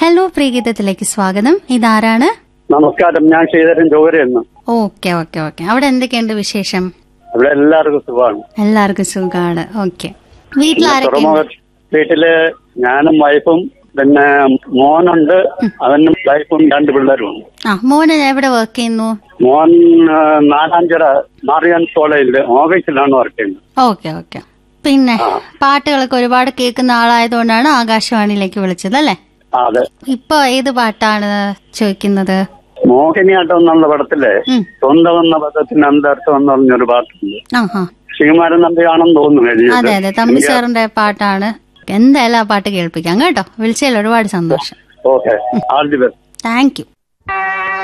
Hello പ്രീഗീതത്തിലേക്ക് സ്വാഗതം ഇതാരാണ് നമസ്കാരം ഞാൻ ശ്രീധരൻ ജോഹരെന്ന് ഓക്കെ ഓക്കെ ഓക്കെ അവിടെ എന്തൊക്കെയുണ്ട് വിശേഷം ഇവിടെ എല്ലാവർക്കും സുഖമാണ് എല്ലാവർക്കും സുഖാണ് ഓക്കെ വീട്ടിലാരൊക്കെ തുറമുഖ വീട്ടില് ഞാനും വൈഫും പിന്നെ മോനുണ്ട് അവനും വൈഫും രണ്ട് പിള്ളേരുമുണ്ട് ആ മോന് എവിടെ വർക്ക് ചെയ്യുന്നു മോൻ ആ, നാലാഞ്ചിറ മാറിയാൻ കോളേജില് ഓഫീസിലാണ് വർക്ക് ചെയ്യുന്നത് ഓക്കെ ഓക്കെ പിന്നെ പാട്ടുകളൊക്കെ ഒരുപാട് കേൾക്കുന്ന ആളായതുകൊണ്ടാണ് ആകാശവാണിയിലേക്ക് വിളിച്ചത് അല്ലേ ആ, അതെ ഇപ്പൊ ഏത് പാട്ടാണ് ചോദിക്കുന്നത് മോഹിനിയാട്ടം എന്നുള്ള പടത്തില് ഉം. സ്വന്തം എന്ന പദത്തിന് അന്തർത്ഥം എന്ന് പറഞ്ഞൊരു പാട്ടുണ്ട് ആ ഹാ ശ്രീകുമാരൻ നമ്പിയാണെന്ന് തോന്നുന്നു എഴുതിയത്. അതെ അതെ തമ്പി സാറിന്റെ പാട്ടാണ് എന്തായാലും ആ പാട്ട് കേൾപ്പിക്കാം കേട്ടോ വിളിച്ചതിൽ ഒരുപാട് സന്തോഷം okay all the best thank U